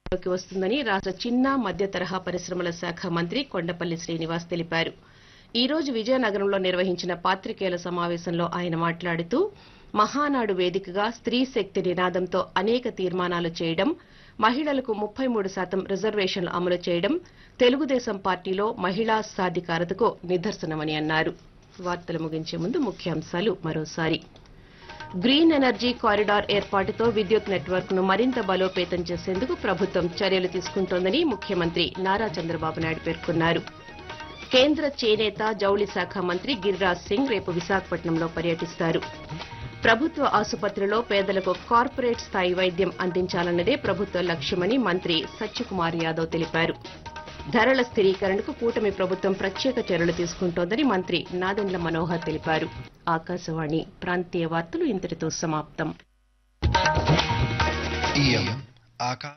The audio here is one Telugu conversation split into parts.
లోకి వస్తుందని రాష్ట్ర చిన్న మధ్య తరహా పరిశ్రమల శాఖ మంత్రి కొండపల్లి శ్రీనివాస్ తెలిపారు ఈ రోజు విజయనగరంలో నిర్వహించిన పాత్రికేయుల సమావేశంలో ఆయన మాట్లాడుతూ మహానాడు వేదికగా స్త్రీ శక్తి నినాదంతో అనేక తీర్మానాలు చేయడం మహిళలకు ముప్పై మూడు శాతం రిజర్వేషన్లు అమలు చేయడం తెలుగుదేశం పార్టీలో మహిళా సాధికారతకు నిదర్శనమని అన్నారు వార్తలు ముగించే ముందు ముఖ్యాంశాలు మరోసారి గ్రీన్ ఎనర్జీ కారిడార్ ఏర్పాటుతో విద్యుత్ నెట్వర్క్ ను మరింత బలోపేతం చేసేందుకు ప్రభుత్వం చర్యలు తీసుకుంటోందని ముఖ్యమంత్రి నారా చంద్రబాబు నాయుడు పేర్కొన్నారు కేంద్ర చేనేత జౌళి శాఖ మంత్రి గిరిరాజ్ సింగ్ రేపు విశాఖపట్నంలో పర్యటిస్తారు ప్రభుత్వ ఆసుపత్రిలో పేదలకు కార్పొరేట్ స్థాయి వైద్యం అందించాలన్నదే ప్రభుత్వ లక్ష్యమని మంత్రి సత్యకుమార్ యాదవ్ తెలిపారు ధరల స్థిరీకరణకు కూటమి ప్రభుత్వం ప్రత్యేక చర్యలు తీసుకుంటోందని మంత్రి నాదెండ్ల మనోహర్ తెలిపారు ఆకాశవాణి ప్రాంతీయ వార్తలు ఇంతటితో సమాప్తం इयम् आका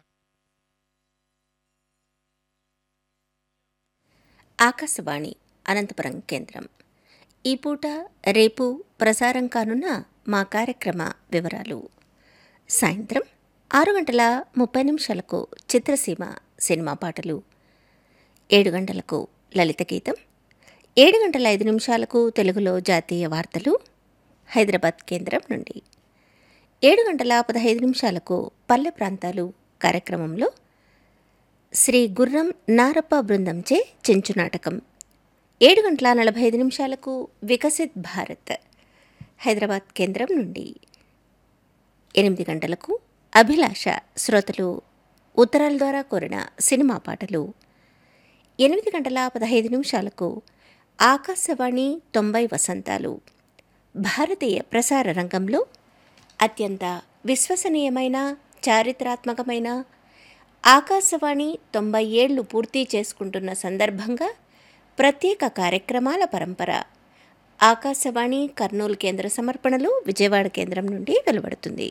ఆకాశవాణి అనంతపురం కేంద్రం ఈ పూట రేపు ప్రసారం కానున్న మా కార్యక్రమ వివరాలు సాయంత్రం ఆరు గంటల ముప్పై నిమిషాలకు చిత్రసీమ సినిమా పాటలు ఏడు గంటలకు లలిత గీతం ఏడు గంటల ఐదు నిమిషాలకు తెలుగులో జాతీయ వార్తలు హైదరాబాద్ కేంద్రం నుండి ఏడు గంటల పదహైదు నిమిషాలకు పల్లె ప్రాంతాలు కార్యక్రమంలో శ్రీ గుర్రం నారప్ప బృందంచే చెంచు నాటకం ఏడు గంటల నలభై ఐదు నిమిషాలకు వికసిత్ భారత్ హైదరాబాద్ కేంద్రం నుండి ఎనిమిది గంటలకు అభిలాష శ్రోతలు ఉత్తరాల ద్వారా కోరిన సినిమా పాటలు ఎనిమిది గంటల పదహైదు నిమిషాలకు ఆకాశవాణి తొంభై వసంతాలు భారతీయ ప్రసార రంగంలో అత్యంత విశ్వసనీయమైన చారిత్రాత్మకమైన ఆకాశవాణి తొంభై ఏళ్లు పూర్తి చేసుకుంటున్న సందర్భంగా ప్రత్యేక కార్యక్రమాల పరంపర ఆకాశవాణి కర్నూలు కేంద్ర సమర్పణలు విజయవాడ కేంద్రం నుండి వెలువడుతుంది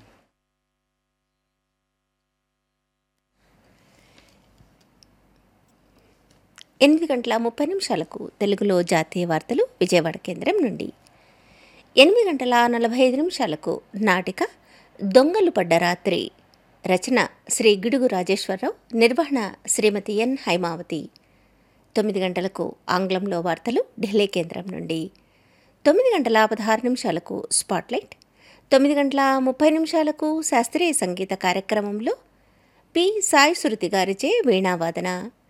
ఎనిమిది గంటల ముప్పై నిమిషాలకు తెలుగులో జాతీయ వార్తలు విజయవాడ కేంద్రం నుండి ఎనిమిది గంటల నలభై ఐదు నిమిషాలకు నాటిక దొంగలు పడ్డ రాత్రి రచన శ్రీ గిడుగు రాజేశ్వరరావు నిర్వహణ శ్రీమతి ఎన్ హైమావతి తొమ్మిది గంటలకు ఆంగ్లంలో వార్తలు ఢిల్లీ కేంద్రం నుండి తొమ్మిది గంటల పదహారు నిమిషాలకు స్పాట్లైట్ తొమ్మిది గంటల ముప్పై నిమిషాలకు శాస్త్రీయ సంగీత కార్యక్రమంలో పి సాయి శృతి గారిచే వీణావాదన